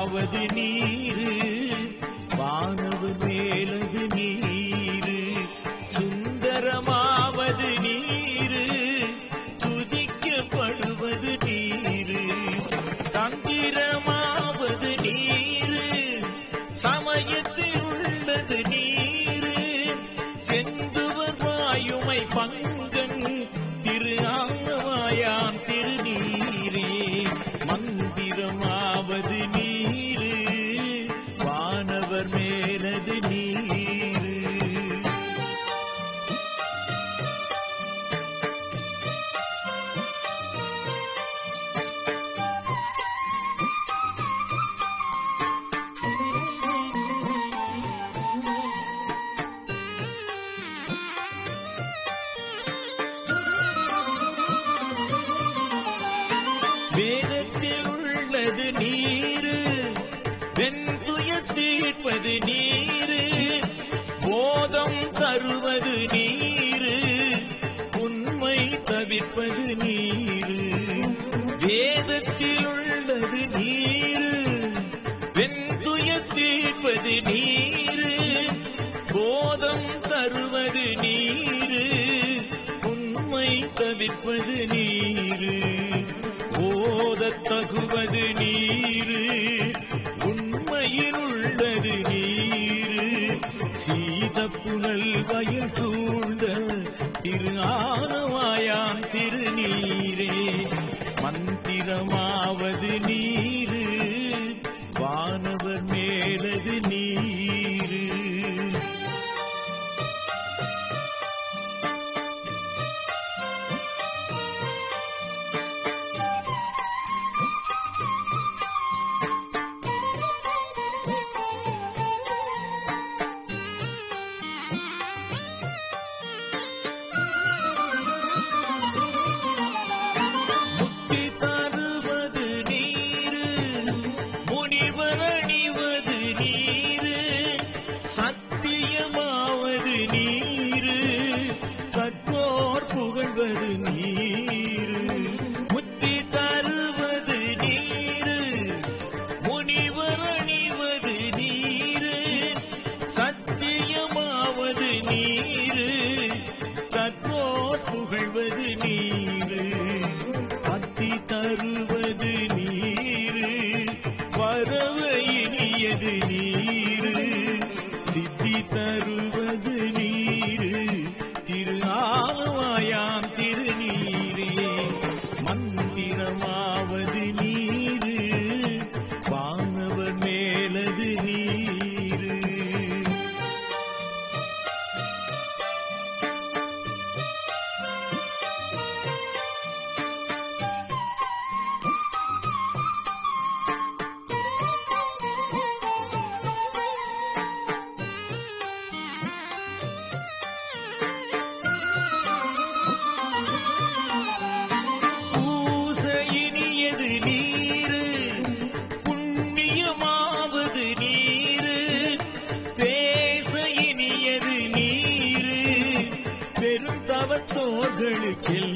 சுந்தரமாவது நீரு வானவர் மேலது நீரு சுந்தரமாவது நீரு துதிக்கப்படுவது நீரு தந்திரமாவது நீரு சமயத்தில் உள்ளது நீரு செந்துவர் வாயுமை பங்கன் திரு ஆங்கமாயான் திருநீரே மந்திரமாவது நீரு வானவர் மேலது நீரு வேதத்தில் உள்ளது நீரு வெந்துய தீர்ப்பது நீரு போதம் தருவது நீரு உண்மை தவிர்ப்பது நீரு வேதத்தில் உள்ளது நீரு வெந்துய தீர்ப்பது நீரு போதம் தருவது நீரு உண்மை தவிர்ப்பது நீரு போதத் தகுவது நீரு உண்மையில் உள்ளது நீரு சீத புனல் வயல் சூழ்ந்த திரு ஆனவாயான் திருநீரே மந்திரமாவது நீரு வானவர் மேலது நீரு முக்தி தருவது நீரு முனிவர் அணிவது நீரு சத்தியமாவது நீரு கற்றோர் புகழ்வது நீரு முக்தி தருவது நீரு முனிவர் அணிவது நீரு சத்தியமாவது நீரு கற்றோர் புகழ்வது நீரு பத்தி தருவது நீரு வரவு இனியது நீரு சித்தி தருவது நீரு திரு ஆலவாயாம் திருநீரே மந்திரமாவது நீரு வானவர் மேலது நீரு பூச இனியது நீரு புண்ணியமாவது நீரு பேச இனியது நீரு பெரும் தவத்தோர்களுக்கெல்லாம்